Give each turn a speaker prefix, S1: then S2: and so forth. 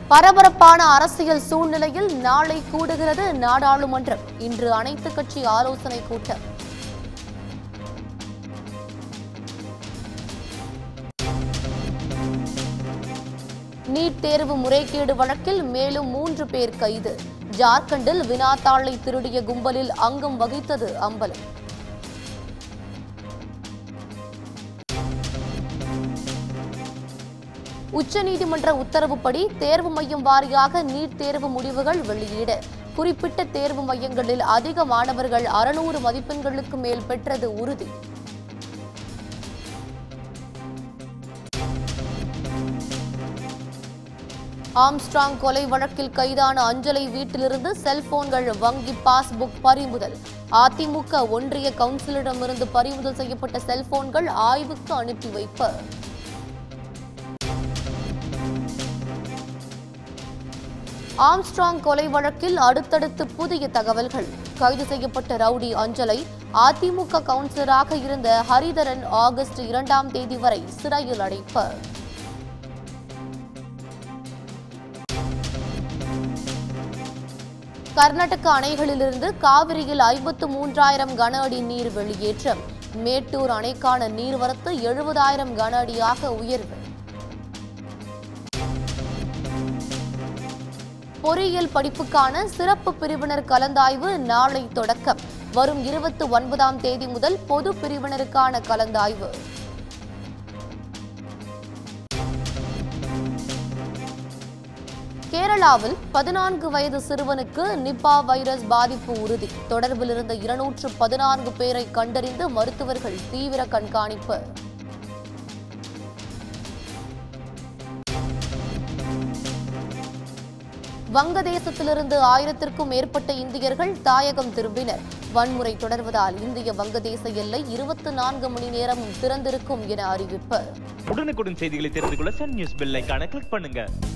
S1: பரபரப்பான அரசியல் சூழ்நிலையில் நாளை கூடுகிறது நாடாளுமன்றம் இன்று அனைத்து கட்சி ஆலோசனை கூட்டம் நீட் தேர்வு முறைகேடு வழக்கில் மேலும் மூன்று பேர் கைது ஜார்க்கண்டில் வினாத்தாளை திருடிய கும்பலில் அங்கம் வகித்தது அம்பலம் உச்சநீதிமன்ற உத்தரவுப்படி தேர்வு மையம் வாரியாக நீட் தேர்வு முடிவுகள் வெளியீடு குறிப்பிட்ட தேர்வு மையங்களில் அதிக மாணவர்கள் அறுநூறு மதிப்பெண்களுக்கு மேல் பெற்றது உறுதி ஆம்ஸ்ட்ராங் கொலை வழக்கில் கைதான அஞ்சலை வீட்டிலிருந்து செல்போன்கள் வங்கி பாஸ்புக் பறிமுதல் அதிமுக ஒன்றிய கவுன்சிலரிடமிருந்து பறிமுதல் செய்யப்பட்ட செல்போன்கள் ஆய்வுக்கு அனுப்பி வைப்பு ஆம்ஸ்ட்ராங் கொலை வழக்கில் அடுத்தடுத்து புதிய தகவல்கள் கைது செய்யப்பட்ட ரவுடி அஞ்சலை அதிமுக கவுன்சிலராக இருந்த ஹரிதரன் ஆகஸ்ட் இரண்டாம் தேதி வரை சிறையில் அடைப்பு கர்நாடக அணைகளிலிருந்து காவிரியில் ஐம்பத்து மூன்றாயிரம் கன அடி நீர் வெளியேற்றம் மேட்டூர் அணைக்கான நீர்வரத்து எழுபதாயிரம் கன அடியாக உயர்வு பொறியியல் படிப்புக்கான சிறப்பு பிரிவினர் கலந்தாய்வு நாளை தொடக்கம் வரும் இருபத்தி ஒன்பதாம் தேதி முதல் பொது பிரிவினருக்கான கலந்தாய்வு கேரளாவில் பதினான்கு வயது சிறுவனுக்கு நிப்பா வைரஸ் பாதிப்பு உறுதி தொடர்பில் இருந்த இருநூற்று பதினான்கு பேரை கண்டறிந்து மருத்துவர்கள் தீவிர கண்காணிப்பு வங்கதேசத்திலிருந்து ஆயிரத்திற்கும் மேற்பட்ட இந்தியர்கள் தாயகம் திரும்பினர் வன்முறை தொடர்வதால் இந்திய வங்கதேச எல்லை இருபத்தி நான்கு மணி நேரமும் திறந்திருக்கும் என அறிவிப்பு
S2: உடனுக்குடன் செய்திகளை தெரிந்து கொள்ள சன் நியூஸ் பெல் ஐகானை கிளிக் பண்ணுங்க